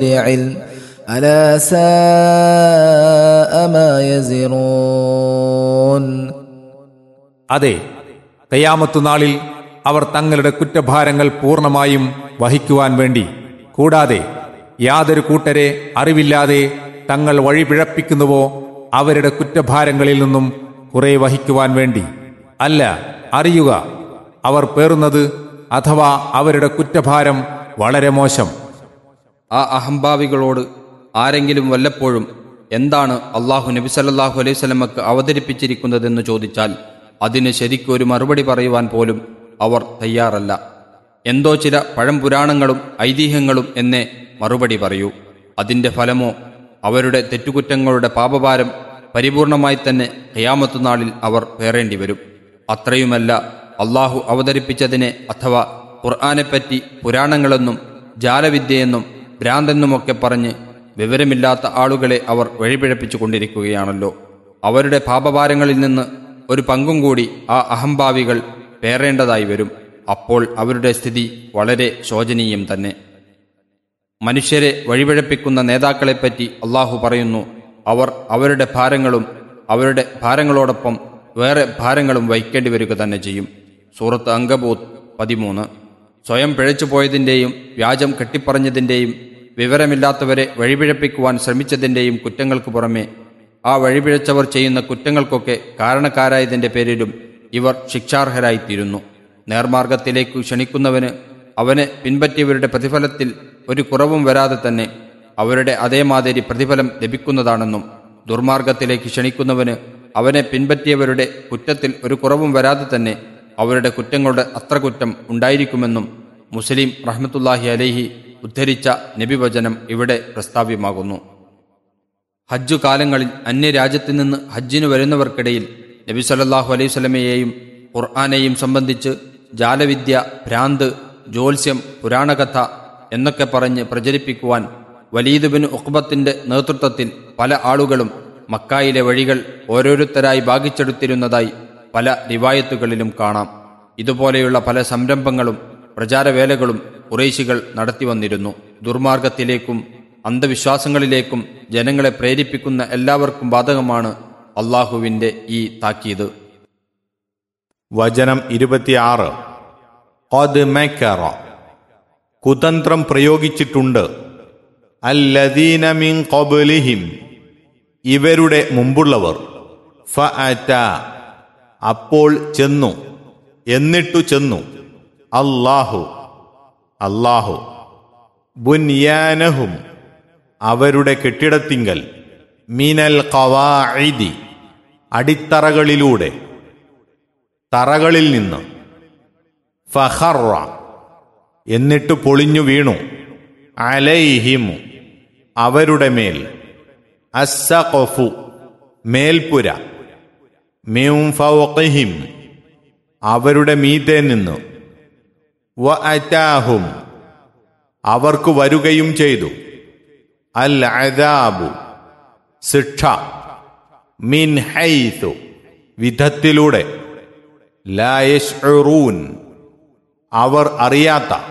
علم ألا ساء ما يزرون അതെ കയ്യാമത്തു നാളിൽ അവർ തങ്ങളുടെ കുറ്റഭാരങ്ങൾ പൂർണ്ണമായും വഹിക്കുവാൻ വേണ്ടി കൂടാതെ യാതൊരു കൂട്ടരെ അറിവില്ലാതെ തങ്ങൾ വഴി പിഴപ്പിക്കുന്നുവോ അവരുടെ കുറ്റഭാരങ്ങളിൽ നിന്നും കുറെ വഹിക്കുവാൻ വേണ്ടി അല്ല അറിയുക അവർ പേറുന്നത് അഥവാ അവരുടെ കുറ്റഭാരം വളരെ മോശം ആ അഹംഭാവികളോട് ആരെങ്കിലും വല്ലപ്പോഴും എന്താണ് അള്ളാഹു നബി സല്ലല്ലാഹു അലൈഹി സ്വലമക്ക് അവതരിപ്പിച്ചിരിക്കുന്നതെന്ന് ചോദിച്ചാൽ അതിന് ശരിക്കൊരു മറുപടി പറയുവാൻ പോലും അവർ തയ്യാറല്ല എന്തോ ചില പഴംപുരാണങ്ങളും ഐതിഹ്യങ്ങളും എന്നേ മറുപടി പറയൂ അതിന്റെ ഫലമോ അവരുടെ തെറ്റുകുറ്റങ്ങളുടെ പാപഭാരം പരിപൂർണമായി തന്നെ ഖിയാമത്തു നാളിൽ അവർ പേറേണ്ടി വരും അത്രയുമല്ല അള്ളാഹു അവതരിപ്പിച്ചതിനെ അഥവാ ഖുർആാനെപ്പറ്റി പുരാണങ്ങളെന്നും ജാലവിദ്യയെന്നും ഭ്രാന്തെന്നുമൊക്കെ പറഞ്ഞ് വിവരമില്ലാത്ത ആളുകളെ അവർ വഴിപിഴപ്പിച്ചു കൊണ്ടിരിക്കുകയാണല്ലോ അവരുടെ പാപഭാരങ്ങളിൽ നിന്ന് ഒരു പങ്കും കൂടി ആ അഹംഭാവികൾ പേറേണ്ടതായി വരും അപ്പോൾ അവരുടെ സ്ഥിതി വളരെ ശോചനീയം തന്നെ മനുഷ്യരെ വഴിപിഴപ്പിക്കുന്ന നേതാക്കളെപ്പറ്റി അള്ളാഹു പറയുന്നു അവർ അവരുടെ ഭാരങ്ങളും അവരുടെ ഭാരങ്ങളോടൊപ്പം വേറെ ഭാരങ്ങളും വഹിക്കേണ്ടി വരിക തന്നെ ചെയ്യും സൂറത്ത് അങ്കബൂത്ത് പതിമൂന്ന് സ്വയം പിഴച്ചു പോയതിൻ്റെയും വ്യാജം കെട്ടിപ്പറഞ്ഞതിൻ്റെയും വിവരമില്ലാത്തവരെ വഴിപിഴപ്പിക്കുവാൻ ശ്രമിച്ചതിൻ്റെയും കുറ്റങ്ങൾക്ക് പുറമെ ആ വഴിപിഴച്ചവർ ചെയ്യുന്ന കുറ്റങ്ങൾക്കൊക്കെ കാരണക്കാരായതിൻ്റെ പേരിലും ഇവർ ശിക്ഷാർഹരായിത്തീരുന്നു നേർമാർഗത്തിലേക്ക് ക്ഷണിക്കുന്നവന് അവനെ പിൻപറ്റിയവരുടെ പ്രതിഫലത്തിൽ ഒരു കുറവും വരാതെ തന്നെ അവരുടെ അതേമാതിരി പ്രതിഫലം ലഭിക്കുന്നതാണെന്നും ദുർമാർഗത്തിലേക്ക് ക്ഷണിക്കുന്നവന് അവനെ പിൻപറ്റിയവരുടെ കുറ്റത്തിൽ ഒരു കുറവും വരാതെ തന്നെ അവരുടെ കുറ്റങ്ങളുടെ അത്ര കുറ്റം ഉണ്ടായിരിക്കുമെന്നും മുസ്ലിം റഹ്മത്തുല്ലാഹി അലൈഹി ഉദ്ധരിച്ച നബിവചനം ഇവിടെ പ്രസ്താവ്യമാകുന്നു ഹജ്ജു കാലങ്ങളിൽ അന്യരാജ്യത്തു നിന്ന് ഹജ്ജിന് വരുന്നവർക്കിടയിൽ നബി സല്ലല്ലാഹു അലൈഹി സ്വലമയെയും ഖുർആാനെയും സംബന്ധിച്ച് ജാലവിദ്യ ഭ്രാന്ത് ജ്യോത്സ്യം പുരാണകഥ എന്നൊക്കെ പറഞ്ഞ് പ്രചരിപ്പിക്കുവാൻ വലീദ് ബിൻ ഉഖ്ബത്തിന്റെ നേതൃത്വത്തിൽ പല ആളുകളും മക്കായിലെ വഴികൾ ഓരോരുത്തരായി ഭാഗിച്ചെടുത്തിരുന്നതായി പല റിവായത്തുകളിലും കാണാം ഇതുപോലെയുള്ള പല സംരംഭങ്ങളും പ്രചാരവേലകളും കുറേശികൾ നടത്തി വന്നിരുന്നു ദുർമാർഗത്തിലേക്കും അന്ധവിശ്വാസങ്ങളിലേക്കും ജനങ്ങളെ പ്രേരിപ്പിക്കുന്ന എല്ലാവർക്കും ബാധകമാണ് അള്ളാഹുവിന്റെ ഈ താക്കീത് വചനം ഇരുപത്തിയാറ് ഖദ് മക്കറ കുതന്ത്രം പ്രയോഗിച്ചിട്ടുണ്ട് അല്ലദീന മിൻ ഖബ്ലിഹിം ഇവരുടെ മുമ്പുള്ളവർ ഫഅത അപ്പോൾ ചെന്നു എന്നിട്ടു ചെന്നു അല്ലാഹു അല്ലാഹു ബുൻയാനഹും അവരുടെ കെട്ടിടത്തിങ്കൽ മിനൽ ഖവാഇദി അടിത്തറകളിലൂടെ തറകളിൽ നിന്ന് ഫഹറ എന്നിട്ട് പൊളിഞ്ഞു വീണു അലൈഹിം അവരുടെ മേൽ അസ്സഖഫു മേൽപ്പുര മിൻ ഫൗഖിഹിം അവരുടെ മീതെ നിന്ന് വ അറ്റാഹും അവർക്ക് വരുകയും ചെയ്തു അൽ അദാബു ശിക്ഷ മിൻ ഹൈസു വിധത്തിലൂടെ ലായഷ്റൂൻ അവർ അറിയാത്ത